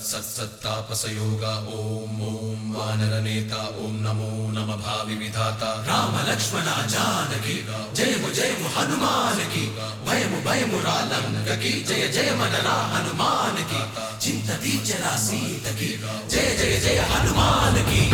సత్సత్తాపసయోగ ఓం ఓం వానరనేత ఓం నమో నమ భావి విధాత రామ లక్ష్మణ జానకి జయము జయము హనుమానికి భయము భయము రాలంకకి జయ జయ మనరా హనుమానికి చింత తీర్చరా సీతకి జయ జయ జయ హనుమానికి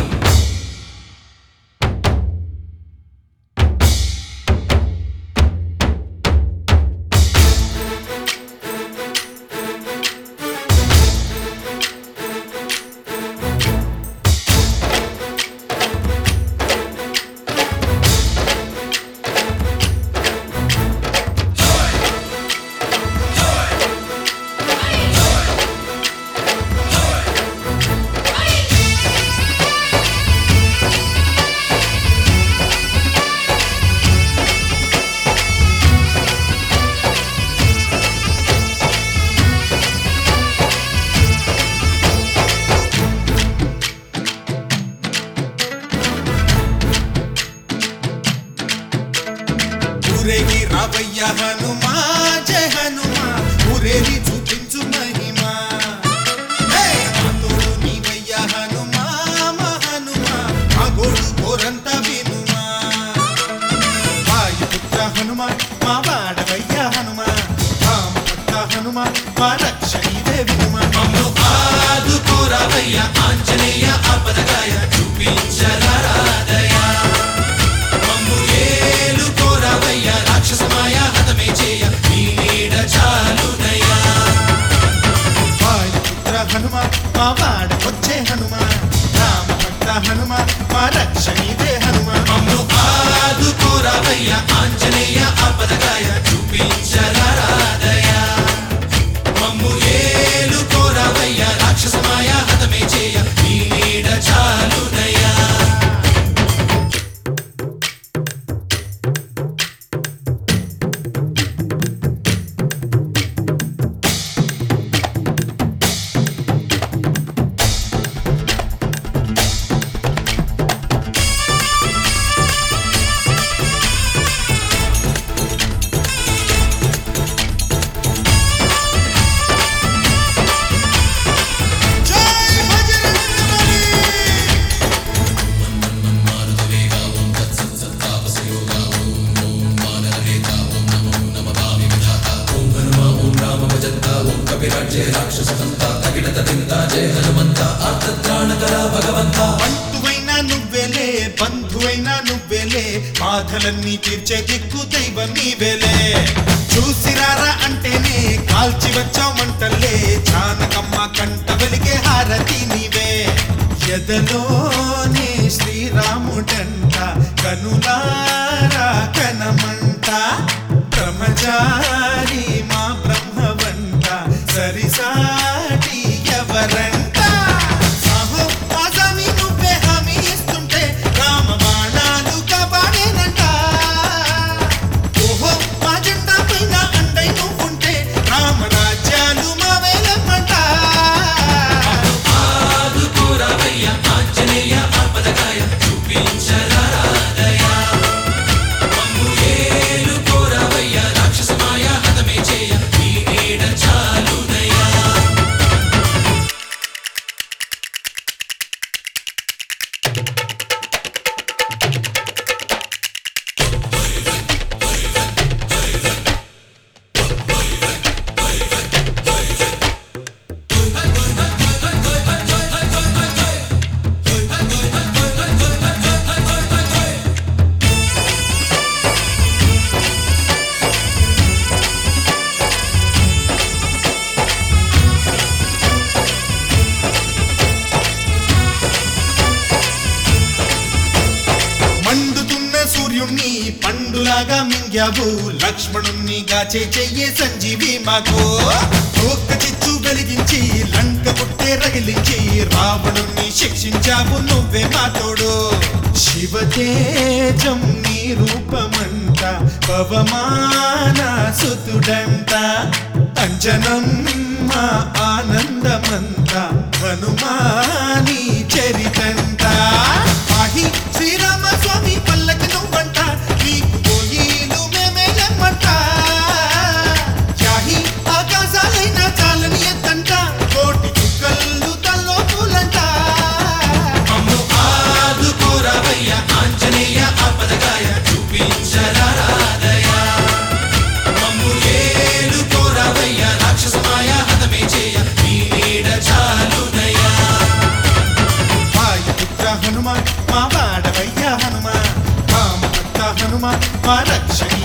ఊరేగి రావయ్య హనుమా జయ హనుమా ఊరేగి చూపించు మహిమా హే! మా తోడు నీవయ్య హనుమా మా హనుమా మా గోడు కోరంత వినుమా వాయుపుత్ర హనుమా మా వాడవయ్య హనుమా రామభక్త హనుమా మా రక్షణీవే వినుమా మమ్ము ఆదుకోరావయ్య ఆంజనేయ ఆపదగాయ చూపించరాదయ మమ్ము ఏలుకోరావయ్య రాక్షసమాయ హతమే చేయ నీ నీడ చాలునయ్యా వాయుపుత్ర హనుమా మా వాడవచ్చే హనుమా రామభక్త హనుమా మా రక్షణీవే హనుమా మమ్ము ఆదుకోరావయ్య ఆంజనేయ ఆపదగాయ చూపించరాదయ మమ్ము ఏలుకోరావయ్య రాక్షసమాయ హతమే చేయ నీ నీడ చాలునయ్యా జై బజరంగబలి బంటువైనా నువ్వెలే బంధువైనా నువ్వెలే బాధలన్నీ తీర్చే దిక్కు దైవం నీవెలే చూసిరారా అంటేనే కాల్చి వచ్చామంటలే జానకమ్మ కంట వెలిగే హారతి నీవే ఎదలోనే శ్రీరాముడంట కనులారా కనమంట బ్రహ్మచారి మా బ్రహ్మవంట సరిసాటి ఎవరంట సాహో ఆజామి నువ్వే హామీ ఇస్తుంటే రామ బాణాలు కాపాడేనంట ఓహో మా జెండా పైన అండై నువ్వుంటే రామ రాజ్యాలు మా వేలమ్మంట ఆదుకోరావయ్య ఆంజనేయ ఆపదగాయ చూపించరాదయ మమ్ము ఏలుకోరావయ్య రాక్షసమాయ హతమే చేయ నీ నీడ చాలునయ్యా మండుతున్న సూర్యుణ్ణి పండులాగా మింగావు లక్ష్మణుణ్ణి గాచే చెయ్యే సంజీవి మాకు ఒక్క చిచ్చు వెలిగించి లంక పుట్టే రగిలించి రావణుణ్ణి శిక్షించావు నువ్వే మా తోడు శివతేజం నీ రూపమంట పవమాన సుతుడంట అంజనం మా ఆనందమంత హనుమాని చరితంట ఆహి శ్రీరామ స్వామి పల్లకి నువ్వంట నీకు పోయిలు మేమేయమ్మంట యాహి ఆకాశాలైన చాలని ఎత్తంట కోటి చుక్కల్లో హనుమ మా రక్షణి